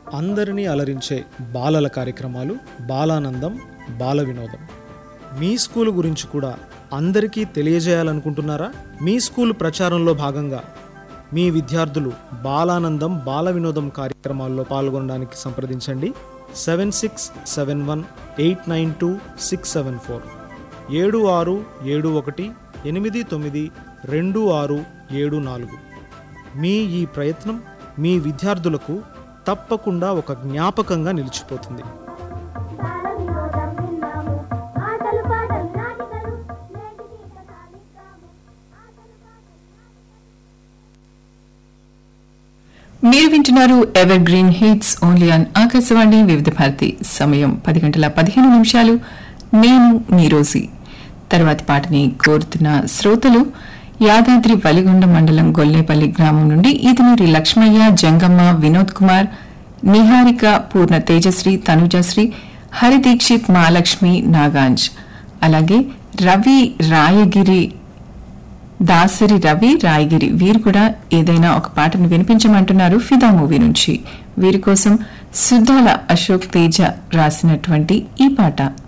అందరినీ అలరించే బాలల కార్యక్రమాలు బాలానందం బాల వినోదం మీ స్కూల్ గురించి కూడా అందరికీ తెలియజేయాలనుకుంటున్నారా మీ స్కూల్ ప్రచారంలో భాగంగా మీ విద్యార్థులు బాలానందం బాల వినోదం కార్యక్రమాల్లో పాల్గొనడానికి సంప్రదించండి seven six seven one eight nine two six seven four ఏడు ఆరు ఏడు ఒకటి ఎనిమిది తొమ్మిది రెండు ఆరు ఏడు నాలుగు మీ ఈ ప్రయత్నం మీ విద్యార్థులకు తప్పకుండా ఒక జ్ఞాపకంగా నిలిచిపోతుంది బాల వినోదం విన్నాము ఆటలు పాటలు నాటికలు నేటి గీత సాగిద్దాము ఆటలు పాటలు మీరు వింటున్నారు evergreen hits only on Akashvani Vividh Bharati సమయం పది గంటల పదిహేను నిమిషాలు నేను మీ రోజీ తర్వాతి పాటని కోరుతున్న శ్రోతలు యాదాద్రి వలిగొండ మండలం గొల్లేపల్లి గ్రామం నుండి ఈతనూరి లక్ష్మయ్య జంగమ్మ వినోద్ కుమార్ నిహారిక పూర్ణ తేజశ్రీ తనుజశ్రీ హరిదీక్షిత్ మహాలక్ష్మి నాగాంజ్ అలాగే రవి రాయగిరి దాసరి రవి రాయగిరి వీరు కూడా ఏదైనా ఒక పాటను వినిపించమంటున్నారు ఫిదా మూవీ నుంచి వీరి కోసం సుద్దాల అశోక్ తేజ రాసినటువంటి ఈ పాట